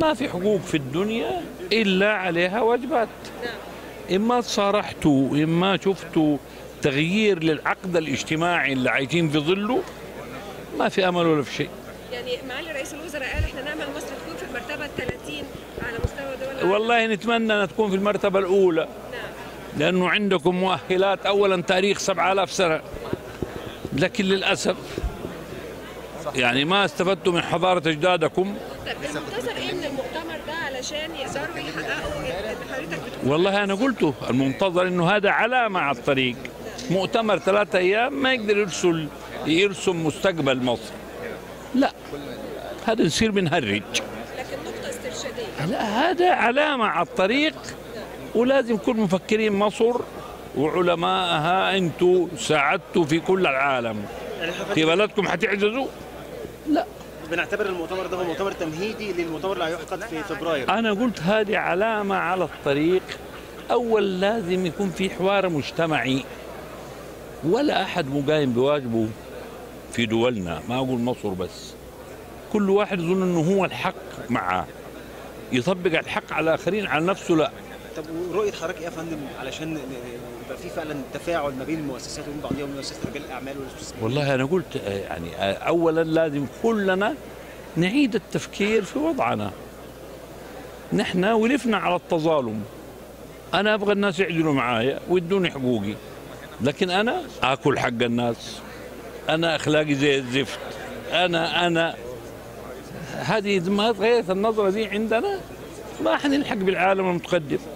ما في حقوق في الدنيا إلا عليها واجبات إما صارحتوا إما شفتوا تغيير للعقد الاجتماعي اللي عايشين في ظله ما في أمل ولا في شيء يعني معالي رئيس الوزراء قال احنا نعمل مصر تكون في المرتبه ال 30 على مستوى دول العالم. والله نتمنى أن تكون في المرتبة الأولى نعم لأنه عندكم مؤهلات أولا تاريخ 7000 سنة لكن للأسف يعني ما استفدتوا من حضارة أجدادكم طيب المنتظر ايه من المؤتمر ده علشان يقدروا يحققوا اللي حضرتك بتقول والله أنا قلته المنتظر أنه هذا علامة على الطريق مؤتمر ثلاثة أيام ما يقدر يرسل يرسم مستقبل مصر لا هذا نصير بنهرج لكن نقطه استرشاديه لا هذا علامة على الطريق ولازم كل مفكرين مصر وعلمائها انتوا ساعدتوا في كل العالم يعني احنا في بلدكم حتعجزوا لا بنعتبر المؤتمر ده هو مؤتمر تمهيدي للمؤتمر اللي هيعقد في فبراير انا قلت هذه علامة على الطريق اول لازم يكون في حوار مجتمعي ولا احد مقايم بواجبه في دولنا ما اقول مصر بس كل واحد يظن انه هو الحق معه يطبق الحق على الاخرين على نفسه لا طب ورؤيه حضرتك ايه يا فندم علشان ن- ن- يبقى في فعلا تفاعل ما بين المؤسسات وبين بعضها وبين مؤسسه رجال الاعمال والمؤسسات والله انا قلت آه، يعني آه، اولا لازم كلنا نعيد التفكير في وضعنا نحن ولفنا على التظالم انا ابغى الناس يعدلوا معايا ويدوني حقوقي لكن انا اكل حق الناس انا اخلاقي زي الزفت انا انا هذه إذا ما تغيرت النظره دي عندنا ما حنلحق بالعالم المتقدم